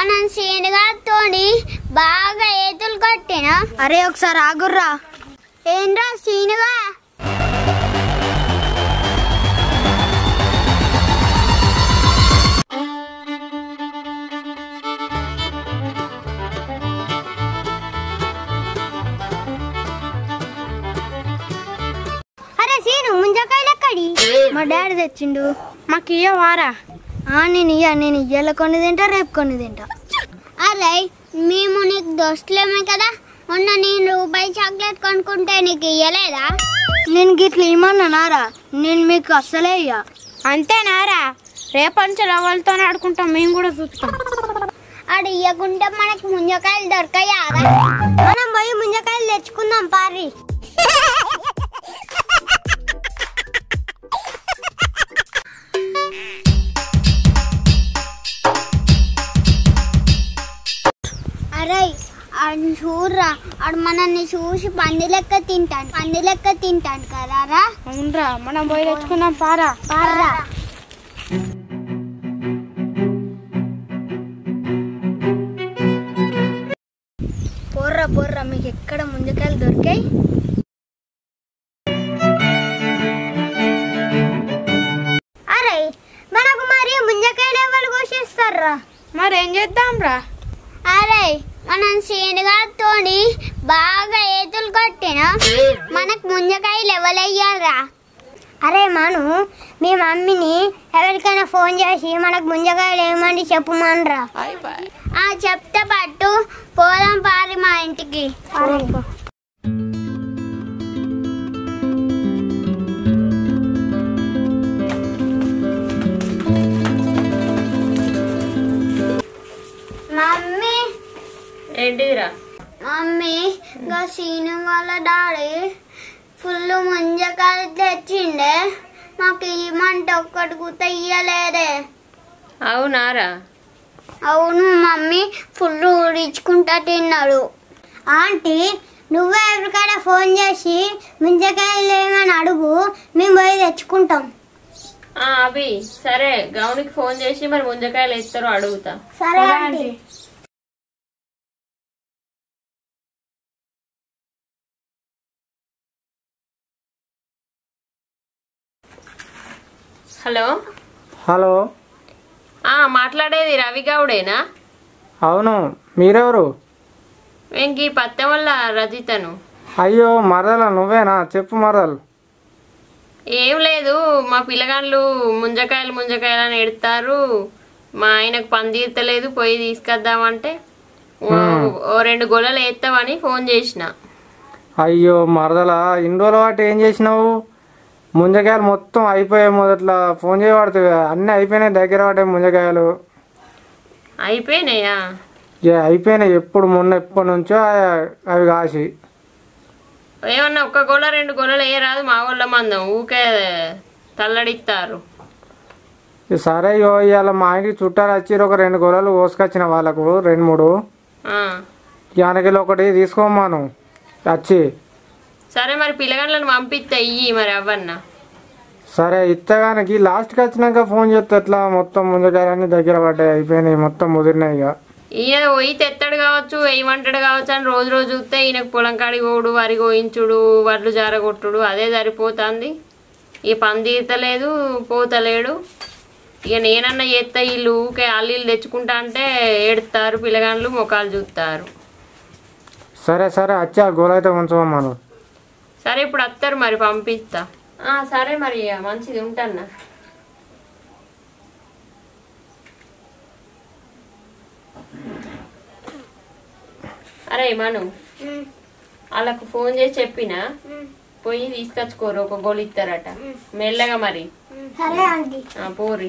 మనం సీనుగాతోని బాగా ఏతులు కొట్టిన అరే ఒకసారి ఆగుర్రా ఏంద్రా సీనుగా అరే సీను ముంజకాయలు ఎక్కడి మా డాడీ తెచ్చిండు మాకు ఇయ్య వారా నేను ఇయ్య నేను ఇయ్యాల కొన్ని తింటా రేపు కొన్ని తింటా అరే మేము నీకు దోస్తులేమే కదా మొన్న నేను రూపాయి చాక్లెట్ కొనుక్కుంటే నీకు ఇయ్యలేదా నేను గిట్ల ఇమ్మన్నా నారా నేను మీకు అస్సలే ఇయ్య అంతేనారా రేపటి నుంచి ఎవరితో ఆడుకుంటాం మేము కూడా చూస్తాం ఆడు ఇయ్యకుంటే మనకు ముంజకాయలు దొరకాయా మనం పోయి ముంజకాయలు తెచ్చుకుందాం పారి అరే ఆడు చూడరా ఆడు మనల్ని చూసి పంది లెక్క తింటాను పంది లెక్క తింటాను కదా రా అవునరా మనం పోయి తెచ్చుకుందాం పారా పార్రా పోర్రా పోర్రా మీకు ఎక్కడ ముంజకాయలు దొరికాయి అరే మనకు మరి ముంజకాయలు ఎవరు కోసిస్తారా మరి ఏం చేద్దాం రా అరే మనం సీనుగాతోని బాగా ఏతులు కొట్టిన మనకు ముంజకాయలు ఎవరయ్యారా అరే మాను మీ మమ్మీని ఎవరికైనా ఫోన్ చేసి మనకు ముంజకాయలు ఏమండి చెప్పమనరా ఆ చెప్తే పట్టు పోదాం పారి మా ఇంటికి మమ్మీ ఏంటిదిరా మమ్మీ గా సీను వాళ్ళ డాడీ ఫుల్ ముంజకాయలు తెచ్చిండే మాకు ఇవ్వమంటే ఒక్కటి గుత ఇయ్యలేదే అవునారా అవును మమ్మీ ఫుల్ ఊడించుకుంటా తిన్నాడు ఆంటీ నువ్వే ఎవరికైనా ఫోన్ చేసి ముంజకాయలు ఏమని అడుగు మేము పోయి తెచ్చుకుంటాం ఆ, అభి సరే గౌనికి ఫోన్ చేసి మరి ముంజకాయలు ఎత్తారో అడుగుతా సరే ఆంటీ హలో హలో ఆ మాట్లాడేది రవి గౌడేనా అవును మీరెవరు వెంకీ పత్తెం వల్ల రజితను అయ్యో మరదల నువ్వేనా చెప్పు మరదలు ఏం లేదు మా పిల్లగాళ్ళు ముంజకాయలు ముంజకాయలు అని ఎడతారు మా ఆయనకు పని తీర్తలేదు పోయి తీసుకొద్దామంటే ఓ- ఓ రెండు గొల్లలు ఎత్తామని ఫోన్ చేసిన అయ్యో మరదల ఇన్ని రోజుల పాటు ఏం చేసినావు ముంజకాయలు మొత్తం అయిపోయాయి మొదట్లో ఫోన్ చేయబడుతుంది అన్నీ అయిపోయినాయి దగ్గర పడ్డాయి ముంజకాయలు అయిపోయినాయా ఇక అయిపోయినాయి ఎప్పుడు మొన్న ఎప్పటి నుంచో ఆ- అవి కాసి ఏమన్నా ఒక్క గొల్ల రెండు గొల్లలు ఏ రాదు మా వాళ్ళ మందం ఊకే తల్లడిస్తారు ఇక సరే ఇగో ఇవాళ మా ఇంటికి చుట్టాలు వచ్చి ఒక రెండు గొర్రెలు కోసుకొచ్చిన వాళ్ళకు రెండు మూడు ఆ. యానకిలో ఒకటి తీసుకోమాను వచ్చి సరే మరి పిల్లగాళ్ళని పంపిస్తే ఇయ్యి మరి అవన్నా సరే ఇత్తగానికి లాస్ట్కి వచ్చినాక ఫోన్ చేస్తే ఎట్లా మొత్తం ముంజకాయలన్నీ దగ్గర పడ్డాయి అయిపోయినాయి మొత్తం ముదిరినాయి ఇక ఈయన పోయి తెత్తడు కావచ్చు వేయమంటాడు కావచ్చు అని రోజు రోజు చూస్తే ఈయనకు పొలం కాడికి పోడు వరి కోయించుడు వడ్లు జారగొట్టుడు అదే సరిపోతుంది ఇక పని తీరతలేదు పోతలేడు ఇక నేనన్నా చేస్తా వీళ్ళు ఊకే అల్లీలు తెచ్చుకుంటా అంటే ఏడుస్తారు పిల్లగాళ్ళు ముఖాలు చూస్తారు సరే సరే వచ్చి ఆ గోల అయితే ఉంచమన్నాను సరే ఇప్పుడు వస్తారు మరి పంపిస్తా ఆ, సరే మరి ఇక మంచిది ఉంటాన్నా అరే మను వాళ్ళకు ఫోన్ చేసి చెప్పినా పోయి తీసుకొచ్చుకోరు ఒక గోలు ఇస్తారట మెల్లగా మరి సరే ఆంటీ ఆ, పోరి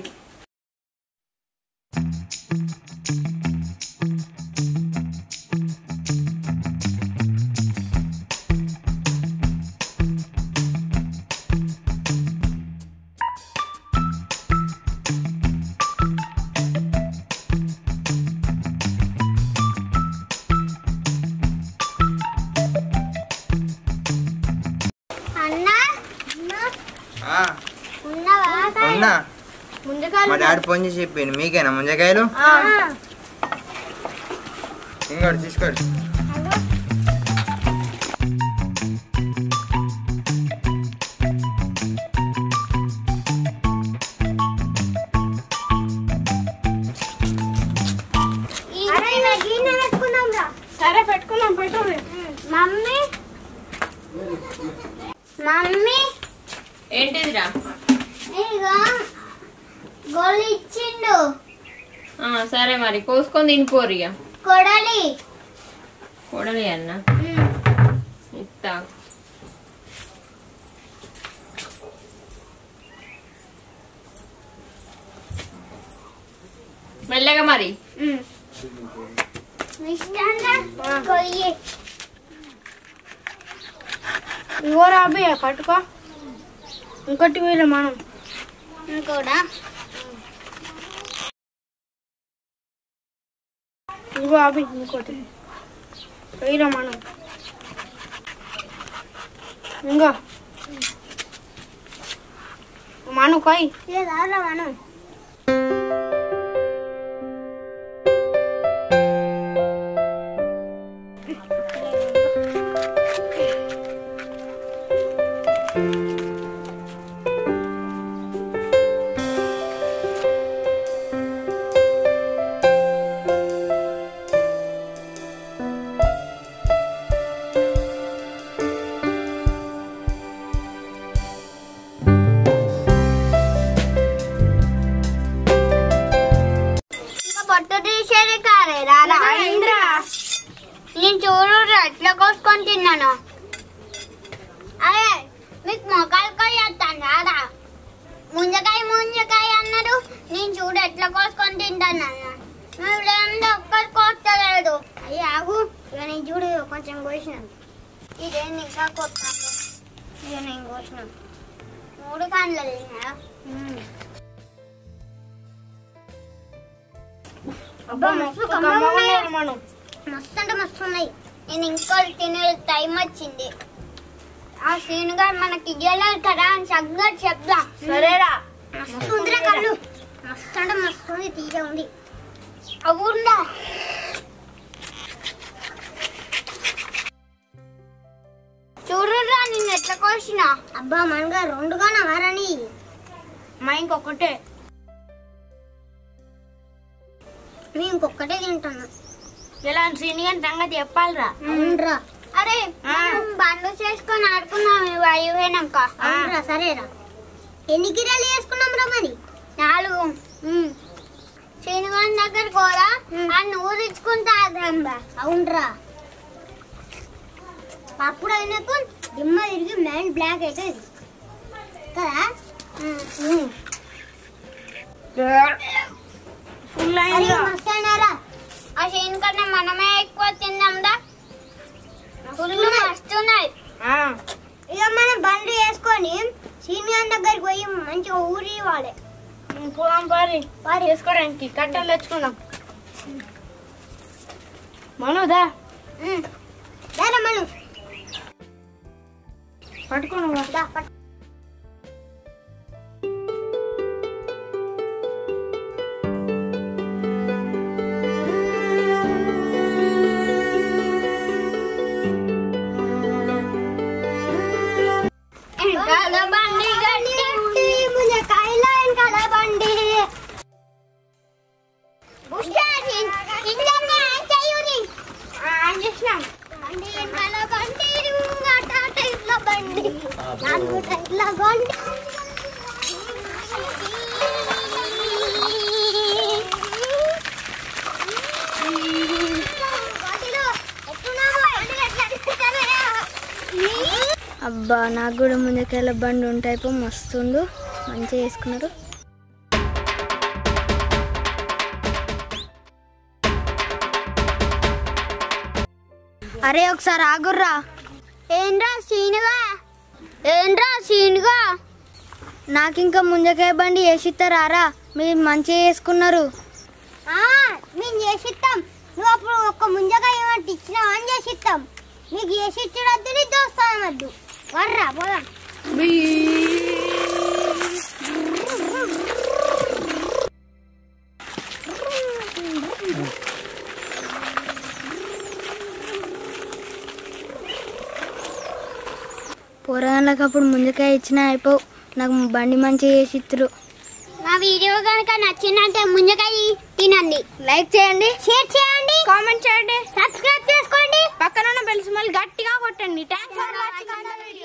అన్నా ఆ, ఉన్నావా ఉన్నా మా డాడీ ఫోన్ చేసి చెప్పిండు మీకేనా ముంజకాయలు ఇంకోటి తీసుకోండి సరే పెట్టుకుందాం పెట్టుకోండి మమ్మీ మమ్మీ ఏంటిదిరా ఇక గోళీ ఇచ్చిండు ఆ, సరే మరి కోసుకొని తినిపోరు ఇక కొడలి కూడలి అన్న ఇస్తా మెల్లగా మరి ఇష్టంగా కొయ్యి ఇగో రాబి పట్టుకో ఇంకోటి వీళ్ళు మనం కూడా ఇగో అభి ఇంకోటి వీళ్ళు మనం ఇంకో మనం కొయ్ లేదా మనం ఇంకా పొట్టు తీసేది కారే రారా నేను చూడు ఎట్లా కోసుకొని తిన్నాను అదే మీకు మొక్కలకాయ చేస్తాను రారా ముంజకాయ ముంజకాయ అన్నారు నేను చూడు ఎట్లా కోసుకొని తింటాను నువ్వు లేదంటే ఒక్కరు కోస్తలేదు అయ్యి ఆగు ఇక నేను చూడు కొంచెం కోసినాను ఇదేంది ఇంకా కొత్తాను ఇక నేను కోసినాను మూడు కాండ్లు తిన్నా అబ్బా మస్తు కమ్మగా ఉన్నాయి. మనం మస్తు అంటే మస్తు ఉన్నాయి నేను ఇంకో తినే టైం వచ్చింది ఆ సీన్ గారు మనకి ఇయ్యలేదు కదా అని సంగతి చెప్దా సరేరా మస్తు ఉందిరా కళ్ళు మస్తు అంటే మస్తు ఉంది తీయ ఉంది అవునా చూడురా నిన్ను ఎట్లా కోసిన అబ్బా మనగా రెండుగా నవరని మా ఇంకొకటే మేము ఇంకొకటే తింటున్నాం ఇలా సీనియర్ సంగతి చెప్పాలిరా అవునరా అరే మనం బండ్లు చేసుకొని ఆడుకున్నాం ఇవి అయిపోయినాక అవునరా సరేరా ఎన్ని గిరాలు చేసుకున్నాం రా మరి నాలుగు శ్రీనివాస్ దగ్గర కూడా ఆ నువ్వు తెచ్చుకుంటా రా అవునరా అప్పుడు అయినాకు దిమ్మ తిరిగి మైండ్ బ్లాక్ అవుతుంది కదా ఫుల్ అరే అయిందిరా మస్తు అయినారా ఆ షేన్ కన్నా మనమే ఎక్కువ తిందాందా ఫుల్ మస్తున్నాయి ఆ, ఇక మనం బండ్లు వేసుకొని సీనియర్ దగ్గరికి పోయి మంచిగా ఊరి ఇవ్వాలి ఉమ్, పోదాం పారి పారి వేసుకోవడానికి కట్టెలు తెచ్చుకుందాం మనోదా దారా మనం పట్టుకోను దా, పట్టు. వెనకాల బండి గట్టి మునకాయల వెనకాల బండి బుష్టారి ఇంజన్నే చెయ్యురి ఆన్ చేసినాం బండి వెనకాల బండి రుంగాట టైట్ల బండి నాలుగు టైట్ల బండి అబ్బా నాకు కూడా ముందుకెళ్ళ బండి ఉంటాయి పో మస్తుండు మంచిగా చేసుకున్నారు అరే ఒకసారి ఆగుర్రా ఏంట్రా సీనుగా ఏంట్రా సీనుగా నాకు ఇంకా ముంజకాయ బండి వేసిస్తారా మీరు మంచిగా చేసుకున్నారు ఆ, మేము చేసిస్తాం నువ్వు అప్పుడు ఒక్క ముంజకాయ ఏమంటే ఇచ్చినావు అని చేసిస్తాం నీకు చేసి ఇచ్చడద్దు నీ దోస్తాను వద్దు వర్రా పోదాం పోరగాళ్ళకి అప్పుడు ముందుకాయ ఇచ్చినా అయిపోవు నాకు బండి మంచిగా చేసి ఇద్దరు మా వీడియో కనుక నచ్చిందంటే ముంజకాయ తినండి లైక్ చేయండి షేర్ చేయండి కామెంట్ చేయండి సబ్స్క్రైబ్ చేసుకోండి పక్కన ఉన్న బెల్స్ మళ్ళీ గట్టిగా కొట్టండి థ్యాంక్స్ ఫర్ వాచింగ్ వీడియో